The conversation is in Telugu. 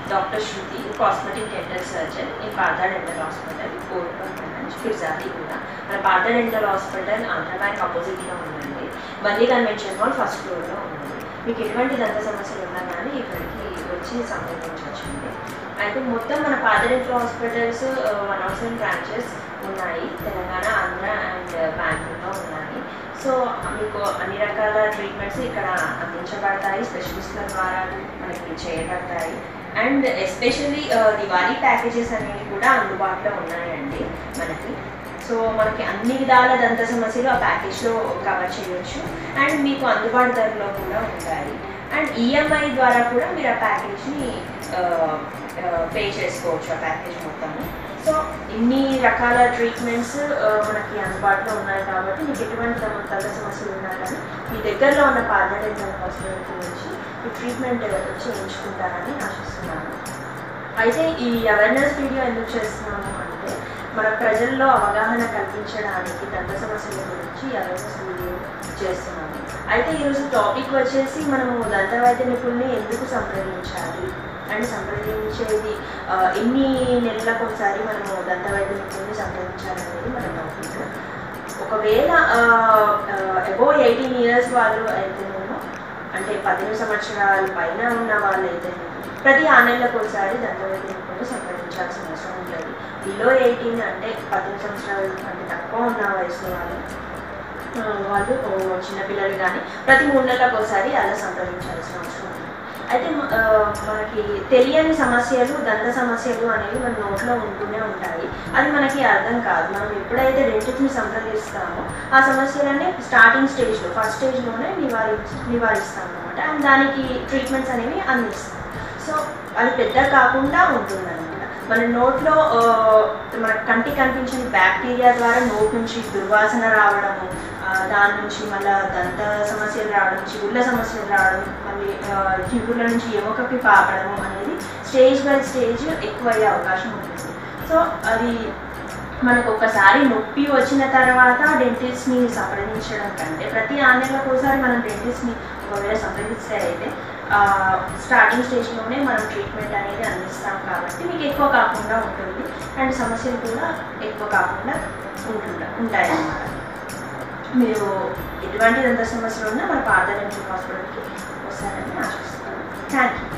doctor Shruti cosmetic dental surgeon in Partha dental hospital Korukonda branch ఫిర్జాది కూడా మన Partha dental hospital Andhra bank ఆపోజిట్లో ఉందండి మళ్ళీ కన్వెన్షన్ హాల్ ఫస్ట్ ఫ్లోర్లో ఉంది మీకు ఎటువంటి దంత సమస్యలు ఉన్నా కానీ ఇక్కడికి వచ్చి సంప్రదించవచ్చండి అయితే మొత్తం మన Partha dental hospitals one of seven branches ఉన్నాయి తెలంగాణ ఆంధ్ర అండ్ బెంగళూరులో ఉన్నాయి సో మీకు అన్ని రకాల ట్రీట్మెంట్స్ ఇక్కడ అందించబడతాయి స్పెషలిస్ట్ల ద్వారా మనకి చేయబడతాయి అండ్ ఎస్పెషల్లీ దివాళీ ప్యాకేజెస్ అనేవి కూడా అందుబాటులో ఉన్నాయండి మనకి సో మనకి అన్ని విధాల దంత సమస్యలు ఆ ప్యాకేజ్లో కవర్ చేయొచ్చు అండ్ మీకు అందుబాటు ధరలో కూడా ఉంటాయి అండ్ ఈఎంఐ ద్వారా కూడా మీరు ఆ ప్యాకేజ్ని పే చేసుకోవచ్చు ఆ ప్యాకేజ్ మొత్తము సో ఇన్ని రకాల ట్రీట్మెంట్స్ మనకి అందుబాటులో ఉన్నాయి కాబట్టి మీకు ఎటువంటి దంత దంత సమస్యలు ఉన్నా కానీ మీ దగ్గరలో ఉన్న పార్థ డెంటల్ హాస్పిటల్కి వచ్చి ఈ ట్రీట్మెంట్ చేయించుకుంటారని ఆశిస్తున్నాను అయితే ఈ అవేర్నెస్ వీడియో ఎందుకు చేస్తున్నాము అంటే మన ప్రజల్లో అవగాహన కల్పించడానికి దంత సమస్యల గురించి ఈ అవేర్నెస్ వీడియో చేస్తున్నాము అయితే ఈరోజు టాపిక్ వచ్చేసి మనము దంత వైద్య నిపుణుల్ని ఎందుకు సంప్రదించాలి అండ్ సంప్రదించేది ఆ, ఎన్ని నెలలకు ఒకసారి మనము దంత వైద్య నిపుణుల్ని సంప్రదించాలనేది మన టాపిక్ ఒకవేళ అబో ఎయిటీన్ ఇయర్స్ వాళ్ళు అయితేనేమో అంటే పదిహేను సంవత్సరాల పైన ఉన్న వాళ్ళు అయితేనేమో ప్రతి ఆరు నెలలకు ఒకసారి దంతవైద్య నిపుణులు సంప్రదించాల్సిన అవసరం ఉంటుంది బిలో ఎయిటీన్ అంటే పదిహేను సంవత్సరాలు అంటే తక్కువ ఉన్న వయసు వాళ్ళు ఆ, వాళ్ళు ఓ, చిన్నపిల్లలు కానీ ప్రతి మూడు నెలలకు ఒకసారి అలా సంప్రదించాల్సిన అవసరం ఉంది అయితే మ- ఆ, మనకి తెలియని సమస్యలు దంత సమస్యలు అనేవి మన నోట్లో ఉంటూనే ఉంటాయి అది మనకి అర్థం కాదు మనం ఎప్పుడైతే డెంటిస్ట్ని సంప్రదిస్తామో ఆ సమస్యలన్నీ స్టార్టింగ్ స్టేజ్లో ఫస్ట్ స్టేజ్లోనే నివారి నివారిస్తాం అనమాట అండ్ దానికి ట్రీట్మెంట్స్ అనేవి అందిస్తాం సో అది పెద్ద కాకుండా ఉంటుందన్నమాట మన నోట్లో ఆ, మన కంటికి కనిపించిన బ్యాక్టీరియా ద్వారా నోట్ నుంచి దుర్వాసన రావడము ఆ, దాని నుంచి మళ్ళీ దంత సమస్యలు రావడం చిగుళ్ళ సమస్యలు రావడం మళ్ళీ ఆ, చిగుళ్ళ నుంచి ఎముకకి పాపడము అనేది స్టేజ్ బై స్టేజ్ ఎక్కువ అయ్యే అవకాశం ఉంటుంది సో అది మనకు ఒకసారి నొప్పి వచ్చిన తర్వాత డెంటిస్ట్ని సంప్రదించడం కంటే ప్రతి ఆరు నెలలకు ఒకసారి మనం డెంటిస్ట్ని ఒకవేళ సంప్రదిస్తే అయితే స్టార్టింగ్ స్టేజ్లోనే మనం ట్రీట్మెంట్ అనేది అందిస్తాం కాబట్టి మీకు ఎక్కువ కాకుండా ఉంటుంది అండ్ సమస్యలు కూడా ఎక్కువ కాకుండా ఉంటుండ ఉంటాయి అన్నమాట మీరు ఎటువంటి దంత సమస్యలు ఉన్నా మన పాత డెంటల్ హాస్పిటల్కి వస్తారని ఆశిస్తున్నాను థ్యాంక్ యూ